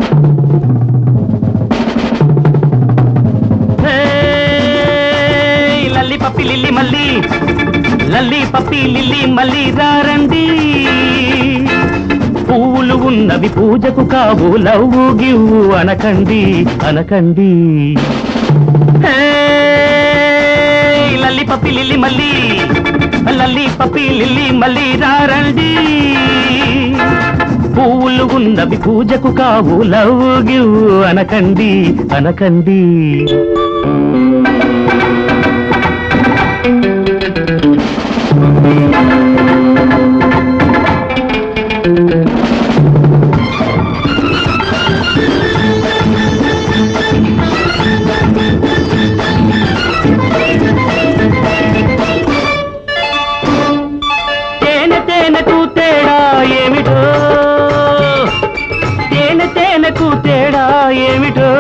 ఏయ్, లల్లి పప్పి లిల్లి మల్లి లల్లి పప్పి లిల్లి మల్లి రారండి పువ్వులు ఉన్నవి పూజకు కావు లవ్వు గివ్వు అనకండి అనకండి ఏయ్, లల్లి పప్పి లిల్లి మల్లి లల్లి పప్పి లిల్లి మల్లి రారండి పువ్వులు ఉన్నవి పూజకు కావు లవ్వు గివ్వు అనకండి అనకండి తేనె తేనెకు తేడా ఏమిటో తేనె తేనెకు తేడా ఏమిటో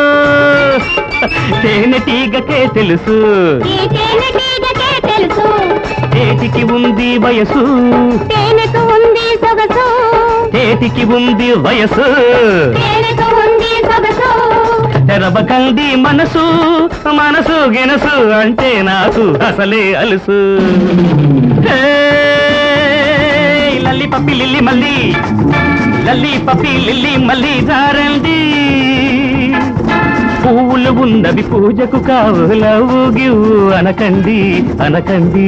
తేనె తీగకే తెలుసు ఈ తేనె తీగకే తెలుసు తేటికి ఉంది వయసు తేనెకు ఉంది సొగసు తేటికి ఉంది వయసు తేనెకు ఉంది సొగసు తెరవకండి మనసు మనసు గినసు అంటే నాకు అసలే అలుసు ఏయ్, లల్లి పప్పి లిల్లి మల్లి లల్లి పప్పి లిల్లి మల్లి జారండి పువ్వులు ఉన్నవి పూజకు కావు లవ్వు గివ్వు అనకండి అనకండి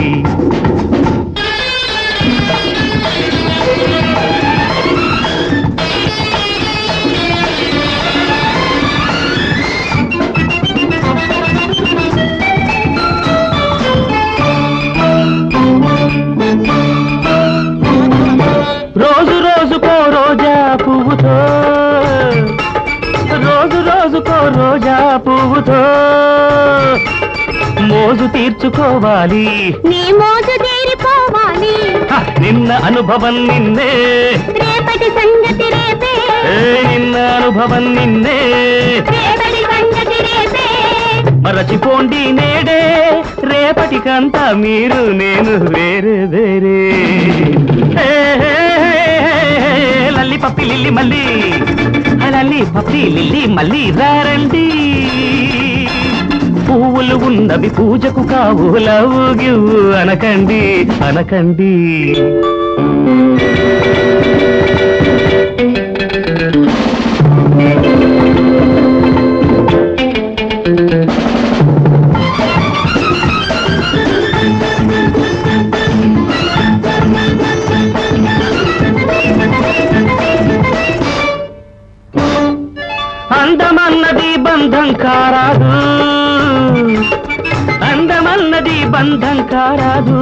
రోజు రోజుకో రోజా పువ్వుతో రోజు రోజుకో రోజా పువ్వుతో మోజు తీర్చుకోవాలి నీ మోజు తీరిపోవాలి హ, నిన్న అనుభవం నిన్నే రేపటి సంగతి రేపే ఏ, నిన్న అనుభవం నిన్నే రేపటి సంగతి రేపే మరచిపోండి నేడే రేపటికంతా మీరు నేను వేరే వేరే ఏ, ఏ, ఏ, లల్లి పప్పి లిల్లి మల్లి ఆ లల్లి పప్పి లిల్లి మల్లి రారండి పువ్వులు ఉన్నవి పూజకు కావు లవ్వు గివ్వు అనకండి అనకండి అందమన్నది బంధం కారాదు అందమన్నది బంధం కారాదు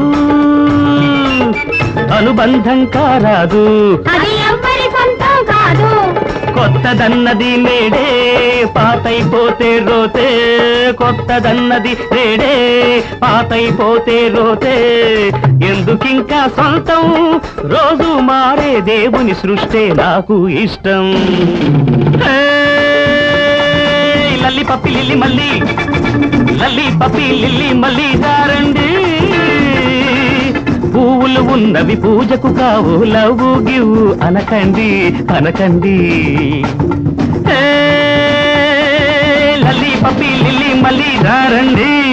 అనుబంధం కారాదు అది ఎవ్వరి సొంతం కాదు కొత్తదన్నది నేడే పాతైపోతే రోతే కొత్తదన్నది నేడే పాతైపోతే రోతే ఎందుకింకా సొంతం రోజు మారే దేవుని సృష్టే నాకు ఇష్టం ఏయ్, లల్లి పప్పి లిల్లి మల్లి లల్లి పప్పి లిల్లి మల్లి దారండి పువ్వులు ఉన్నవి పూజకు కావు లవ్వు గివ్వు అనకండి అనకండి ఏ, లల్లి పప్పి లిల్లి మల్లి దారండి